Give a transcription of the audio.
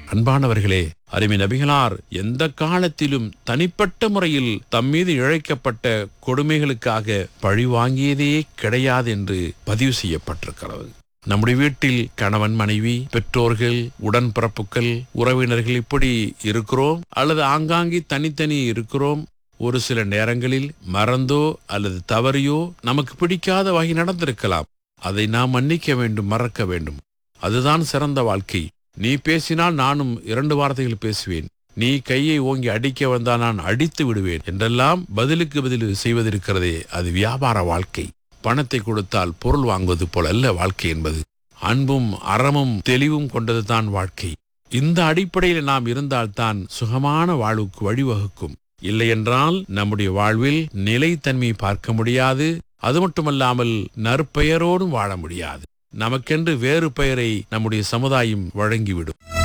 அன்பானவர்களே அருமை நபிகளார் எந்த காலத்திலும் தனிப்பட்ட முறையில் தம் மீது இழைக்கப்பட்ட கொடுமைகளுக்காக பழி வாங்கியதே கிடையாது என்று பதிவு செய்யப்பட்டிருக்கிறது நம்முடைய வீட்டில் கணவன் மனைவி பெற்றோர்கள் உடன்பிறப்புகள் உறவினர்கள் இப்படி இருக்கிறோம் அல்லது ஆங்காங்கே தனித்தனி இருக்கிறோம் ஒரு சில நேரங்களில் மறந்தோ அல்லது தவறியோ நமக்கு பிடிக்காத வகை நடந்திருக்கலாம் அதை நாம் மன்னிக்க வேண்டும் மறக்க வேண்டும் அதுதான் சிறந்த வாழ்க்கை நீ பேசினால் நானும் இரண்டு வார்த்தைகள் பேசுவேன் நீ கையை ஓங்கி அடிக்க வந்தால் நான் அடித்து விடுவேன் என்றெல்லாம் பதிலுக்கு பதில் செய்வதிருக்கிறதே அது வியாபார வாழ்க்கை பணத்தை கொடுத்தால் பொருள் வாங்குவது போல அல்ல வாழ்க்கை என்பது அன்பும் அறமும் தெளிவும் கொண்டதுதான் வாழ்க்கை இந்த அடிப்படையில் நாம் இருந்தால்தான் சுகமான வாழ்வுக்கு வழிவகுக்கும் இல்லையென்றால் நம்முடைய வாழ்வில் நிலைத்தன்மையை பார்க்க முடியாது அது மட்டுமல்லாமல் நற்பெயரோடும் வாழ முடியாது நமக்கென்று வேறு பெயரை நம்முடைய சமுதாயம் வழங்கிவிடும்